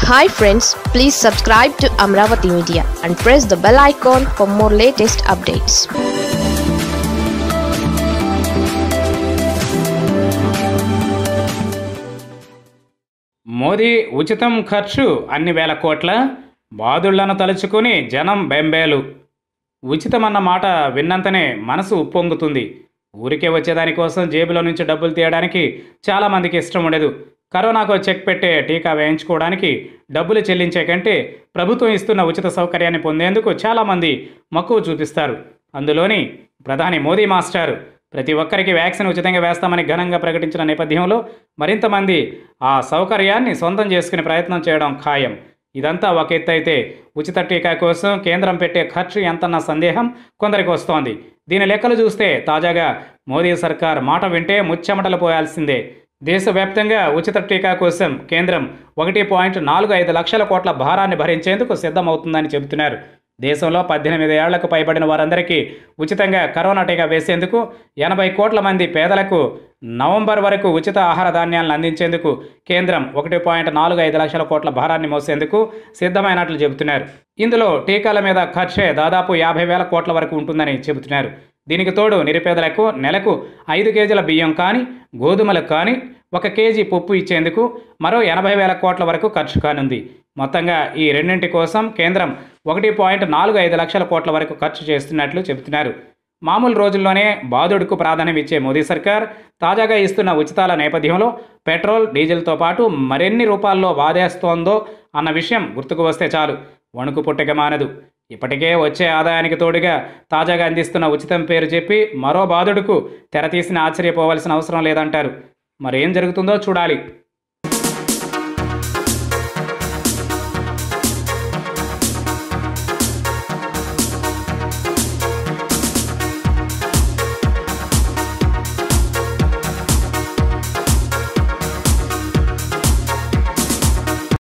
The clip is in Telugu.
hi friends please subscribe to Amaravati media and press the bell icon for more latest updates Modi ఉచితం ఖర్చు అన్ని వేల కోట్ల బాధుళ్లను తలుచుకుని జనం బెంబేలు ఉచితమన్న మాట విన్నంతనే మనసు ఉప్పొంగుతుంది ఊరికే వచ్చేదానికోసం జేబులో నుంచి డబ్బులు తీయడానికి చాలామందికి ఇష్టం ఉండదు కరోనాకు చెక్ పెట్టే టీకా వేయించుకోవడానికి డబ్బులు చెల్లించే కంటే ప్రభుత్వం ఇస్తున్న ఉచిత సౌకర్యాన్ని పొందేందుకు చాలామంది మక్కువ చూపిస్తారు అందులోని ప్రధాని మోదీ మాస్టర్ ప్రతి ఒక్కరికి వ్యాక్సిన్ ఉచితంగా వేస్తామని ఘనంగా ప్రకటించిన నేపథ్యంలో మరింత మంది ఆ సౌకర్యాన్ని సొంతం చేసుకునే ప్రయత్నం చేయడం ఖాయం ఇదంతా ఒక ఎత్తు అయితే ఉచిత టీకా కోసం కేంద్రం పెట్టే ఖర్చు ఎంతన్న సందేహం కొందరికి వస్తోంది దీని లెక్కలు చూస్తే తాజాగా మోదీ సర్కార్ మాట వింటే ముచ్చెమటలు పోయాల్సిందే దేశవ్యాప్తంగా ఉచిత టీకా కోసం కేంద్రం ఒకటి పాయింట్ నాలుగు ఐదు లక్షల కోట్ల భారాన్ని భరించేందుకు సిద్ధమవుతుందని చెబుతున్నారు దేశంలో పద్దెనిమిది ఏళ్లకు పైబడిన వారందరికీ ఉచితంగా కరోనా టీకా వేసేందుకు ఎనభై కోట్ల మంది పేదలకు నవంబర్ వరకు ఉచిత ఆహార ధాన్యాలను అందించేందుకు కేంద్రం ఒకటి పాయింట్ నాలుగు ఐదు లక్షల కోట్ల భారాన్ని మోసేందుకు సిద్ధమైనట్లు చెబుతున్నారు ఇందులో టీకాల మీద ఖర్చే దాదాపు యాభై వేల కోట్ల వరకు ఉంటుందని చెబుతున్నారు దీనికి తోడు నిరుపేదలకు నెలకు ఐదు కేజీల బియ్యం కానీ గోధుమలు కానీ ఒక కేజీ పప్పు ఇచ్చేందుకు మరో ఎనభై వేల కోట్ల వరకు ఖర్చు కానుంది మొత్తంగా ఈ రెండింటి కోసం కేంద్రం ఒకటి పాయింట్ నాలుగు ఐదు లక్షల కోట్ల వరకు ఖర్చు చేస్తున్నట్లు చెబుతున్నారు మామూలు రోజుల్లోనే బాధుడుకు ప్రాధాన్యం ఇచ్చే మోదీ సర్కార్ తాజాగా ఇస్తున్న ఉచితాల నేపథ్యంలో పెట్రోల్ డీజిల్తో పాటు మరెన్ని రూపాల్లో బాధేస్తోందో అన్న విషయం గుర్తుకు వస్తే చాలు వణుకు పుట్టక మానదు ఇప్పటికే వచ్చే ఆదాయానికి తోడుగా తాజాగా అందిస్తున్న ఉచితం పేరు చెప్పి మరో బాధుడుకు తెరతీసిన ఆశ్చర్యపోవాల్సిన అవసరం లేదంటారు మరేం జరుగుతుందో చూడాలి